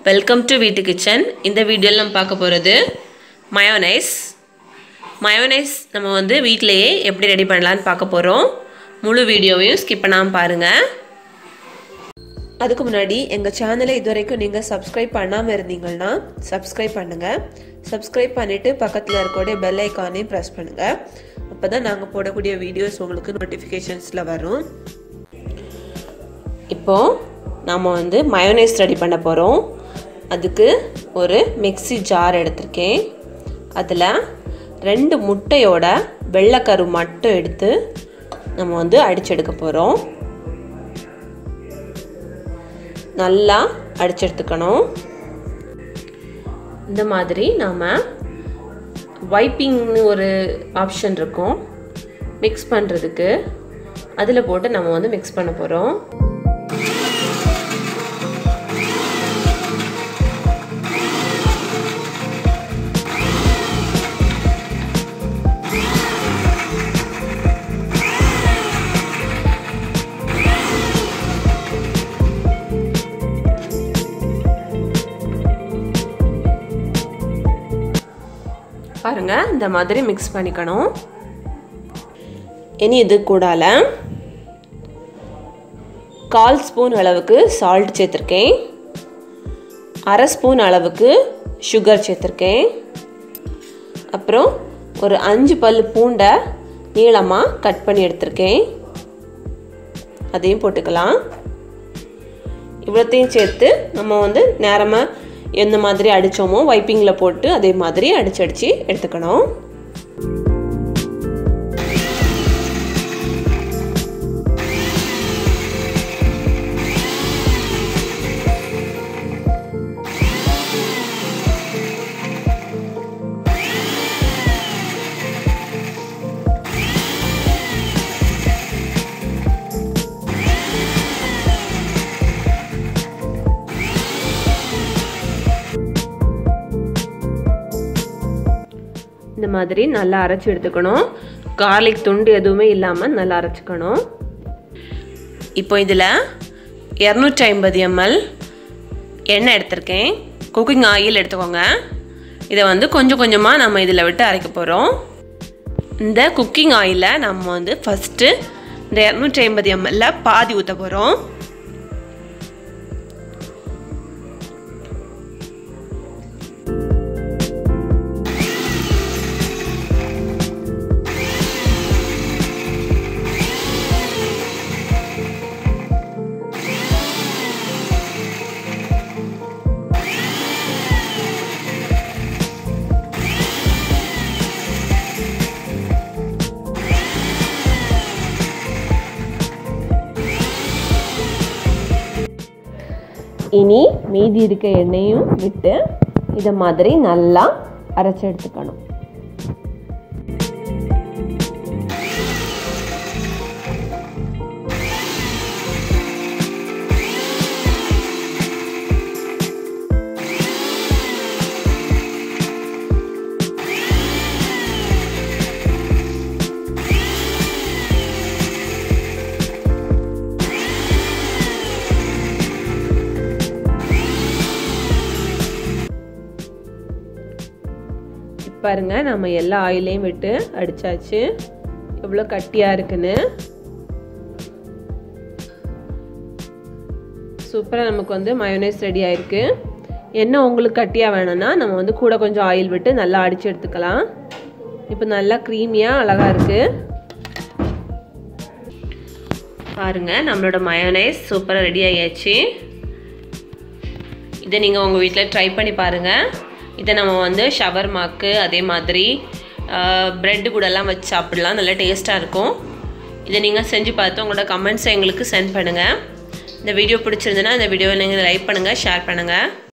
welcome to வீட்டு kitchen இந்த வீடியோவில் நம்ம பார்க்க போகிறது மயோனைஸ் மயோனைஸ் நம்ம வந்து வீட்டிலையே எப்படி ரெடி பண்ணலான்னு பார்க்க போகிறோம் முழு வீடியோவையும் ஸ்கிப் பண்ணாமல் பாருங்கள் அதுக்கு முன்னாடி எங்கள் சேனலை இது வரைக்கும் நீங்கள் சப்ஸ்கிரைப் பண்ணாமல் இருந்தீங்கன்னா சப்ஸ்கிரைப் பண்ணுங்கள் சப்ஸ்கிரைப் பண்ணிவிட்டு பக்கத்தில் இருக்கக்கூடிய பெல் ஐக்கானையும் ப்ரெஸ் பண்ணுங்கள் அப்போ தான் நாங்கள் போடக்கூடிய வீடியோஸ் உங்களுக்கு நோட்டிஃபிகேஷன்ஸில் வரும் இப்போது நாம் வந்து மயோனைஸ் ரெடி பண்ண போகிறோம் அதுக்கு ஒரு மிக்ஸி ஜார் எடுத்திருக்கேன் அதில் ரெண்டு முட்டையோட வெள்ளைக்கரு மட்டும் எடுத்து நம்ம வந்து அடிச்செடுக்க போகிறோம் நல்லா அடிச்செடுத்துக்கணும் இந்த மாதிரி நாம் வைப்பிங்னு ஒரு ஆப்ஷன் இருக்கும் மிக்ஸ் பண்ணுறதுக்கு அதில் போட்டு நம்ம வந்து மிக்ஸ் பண்ண போகிறோம் பாருங்க இந்த மாதிரி மிக்ஸ் பண்ணிக்கணும் இனி இது கூடால கால் ஸ்பூன் அளவுக்கு சால்ட் சேர்த்துருக்கேன் அரை ஸ்பூன் அளவுக்கு சுகர் சேர்த்துருக்கேன் அப்புறம் ஒரு அஞ்சு பல் பூண்டை நீளமாக கட் பண்ணி எடுத்திருக்கேன் அதையும் போட்டுக்கலாம் இவ்வளோத்தையும் சேர்த்து நம்ம வந்து நேரமாக எந்த மாதிரி அடித்தோமோ வைப்பிங்கில் போட்டு அதே மாதிரி அடிச்சு அடித்து எடுத்துக்கணும் இந்த மாதிரி நல்லா அரைச்சி எடுத்துக்கணும் கார்லிக் துண்டு எதுவுமே இல்லாமல் நல்லா அரைச்சிக்கணும் இப்போ இதில் இரநூற்றி ஐம்பது எம்எல் எண்ணெய் எடுத்திருக்கேன் குக்கிங் ஆயில் எடுத்துக்கோங்க இதை வந்து கொஞ்சம் கொஞ்சமாக நம்ம இதில் விட்டு அரைக்க போகிறோம் இந்த குக்கிங் ஆயிலை நம்ம வந்து ஃபஸ்ட்டு இந்த இரநூற்றி ஐம்பது எம்எல்ல பாதி ஊற்ற போகிறோம் இனி மீதி இருக்க எண்ணெயும் விட்டு இதை மாதிரி நல்லா அரைச்சி எடுத்துக்கணும் பாருங்க நம்ம எல்லா ஆயிலையும் விட்டு அடிச்சாச்சு எவ்வளோ கட்டியாக இருக்குன்னு சூப்பராக நமக்கு வந்து மயோனைஸ் ரெடி ஆயிருக்கு என்ன உங்களுக்கு கட்டியாக வேணும்னா நம்ம வந்து கூட கொஞ்சம் ஆயில் விட்டு நல்லா அடித்து எடுத்துக்கலாம் இப்போ நல்லா க்ரீமியாக அழகாக இருக்குது பாருங்க நம்மளோட மயோனைஸ் சூப்பராக ரெடி ஆகியாச்சு இதை நீங்கள் உங்கள் வீட்டில் ட்ரை பண்ணி பாருங்கள் இதை நம்ம வந்து ஷவர்மாக்கு அதே மாதிரி ப்ரெட்டு கூடலாம் வச்சு சாப்பிடலாம் நல்லா டேஸ்ட்டாக இருக்கும் இதை நீங்கள் செஞ்சு பார்த்து உங்களோட கமெண்ட்ஸை எங்களுக்கு சென்ட் பண்ணுங்கள் இந்த வீடியோ பிடிச்சிருந்துன்னா இந்த வீடியோவை நீங்கள் லைக் பண்ணுங்கள் ஷேர் பண்ணுங்கள்